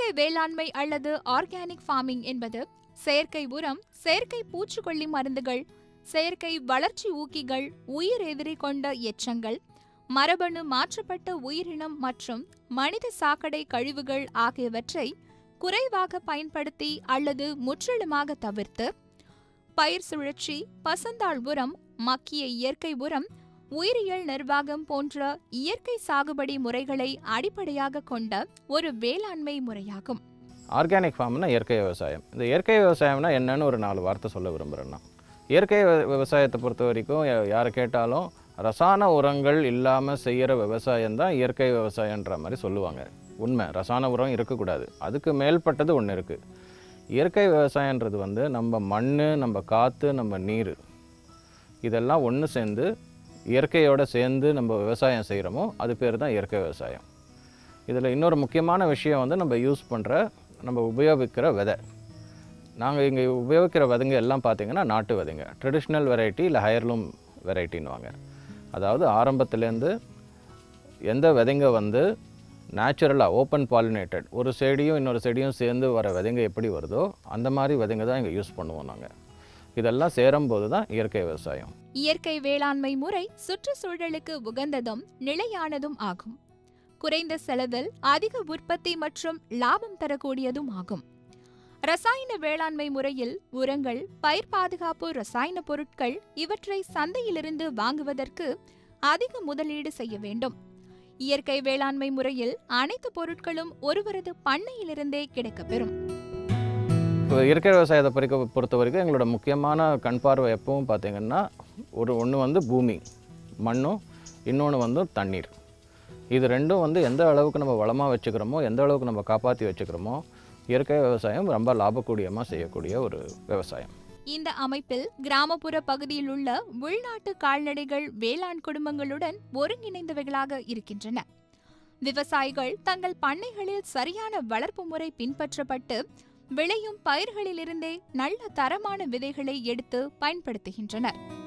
வேளாண்மை அல்லது organic farming என்பது செயற்கை உரம் செயற்கை பூச்சிக்கொல்லி மருந்துகள் செயற்கை வளர்ச்சி ஊக்கிகள் உயிர் எதிரி கொண்ட எச்சங்கள் மரபணு மாற்றப்பட்ட உயிரினம் மற்றும் மனித சாக்கடை கழிவுகள் ஆகியவற்றை குறைவாக பயன்படுத்தி அல்லது முற்றிலுமாக தவிர்த்து பயிர் சுழற்சி பசந்தாள் உரம் மக்கிய இயற்கை உரம் உயிரியல் நிர்வாகம் போன்ற இயற்கை சாகுபடி முறைகளை அடிப்படையாக கொண்ட ஒரு வேளாண்மை முறையாகும் ஆர்கானிக் ஃபார்ம்னா இயற்கை விவசாயம் இந்த இயற்கை விவசாயம்னா என்னன்னு ஒரு நாலு வார்த்தை சொல்ல விரும்புகிறேன் நான் இயற்கை விவ- விவசாயத்தை பொறுத்த வரைக்கும் யா- யாரை கேட்டாலும் ரசாயன உரங்கள் இல்லாமல் செய்கிற விவசாயம் தான் இயற்கை விவசாயன்ற மாதிரி சொல்லுவாங்க உண்மை ரசாயன உரம் இருக்கக்கூடாது அதுக்கு மேல்பட்டது ஒன்று இருக்குது இயற்கை விவசாயன்றது வந்து நம்ம மண் நம்ம காற்று நம்ம நீர் இதெல்லாம் ஒன்று சேர்ந்து இயற்கையோட சேர்ந்து நம்ம விவசாயம் செய்கிறோமோ அது பேர் தான் இயற்கை விவசாயம் இதில் இன்னொரு முக்கியமான விஷயம் வந்து நம்ம யூஸ் பண்ணுற நம்ம உபயோகிக்கிற விதை நாங்கள் இங்கே உபயோகிக்கிற விதைங்க எல்லாம் பார்த்தீங்கன்னா நாட்டு விதைங்க ட்ரெடிஷ்னல் வெரைட்டி இல்லை ஹயர்லூம் வெரைட்டின்னுவாங்க அதாவது ஆரம்பத்துலேருந்து எந்த விதைங்க வந்து நேச்சுரலாக ஓப்பன் பாலினேட்டட் ஒரு செடியும் இன்னொரு செடியும் சேர்ந்து வர விதைங்க எப்படி வருதோ அந்த மாதிரி விதைங்க தான் இங்கே யூஸ் பண்ணுவோம் நாங்கள் இதெல்லாம் சேரும்போது தான் இயற்கை விவசாயம் இயற்கை வேளாண்மை முறை சுற்றுச்சூழலுக்கு உகந்ததும் நிலையானதும் ஆகும் குறைந்த செலவில் அதிக உற்பத்தி மற்றும் லாபம் தரக்கூடியதும் ஆகும் ரசாயன வேளாண்மை முறையில் உரங்கள் பயிர் பாதுகாப்பு ரசாயன பொருட்கள் இவற்றை சந்தையிலிருந்து வாங்குவதற்கு அதிக முதலீடு செய்ய வேண்டும் இயற்கை வேளாண்மை முறையில் அனைத்து பொருட்களும் ஒருவரது பண்ணையிலிருந்தே கிடைக்கப்பெறும் இப்போ இயற்கை விவசாயத்தை பொறுக்க பொறுத்த வரைக்கும் எங்களோட முக்கியமான கண் பார்வை எப்பவும் பார்த்தீங்கன்னா ஒரு ஒன்று வந்து பூமி மண்ணும் இன்னொன்று வந்து தண்ணீர் இது ரெண்டும் வந்து எந்த அளவுக்கு நம்ம வளமாக வச்சுக்கிறோமோ எந்த அளவுக்கு நம்ம காப்பாற்றி வச்சுக்கிறோமோ இயற்கை விவசாயம் ரொம்ப லாபக்கூடியமாக செய்யக்கூடிய ஒரு விவசாயம் இந்த அமைப்பில் கிராமப்புற பகுதியில் உள்ள உள்நாட்டு கால்நடைகள் வேளாண் குடும்பங்களுடன் ஒருங்கிணைந்தவைகளாக இருக்கின்றன விவசாயிகள் தங்கள் பண்ணைகளில் சரியான வளர்ப்பு முறை பின்பற்றப்பட்டு விளையும் பயிர்களிலிருந்தே நல்ல தரமான விதைகளை எடுத்து பயன்படுத்துகின்றனர்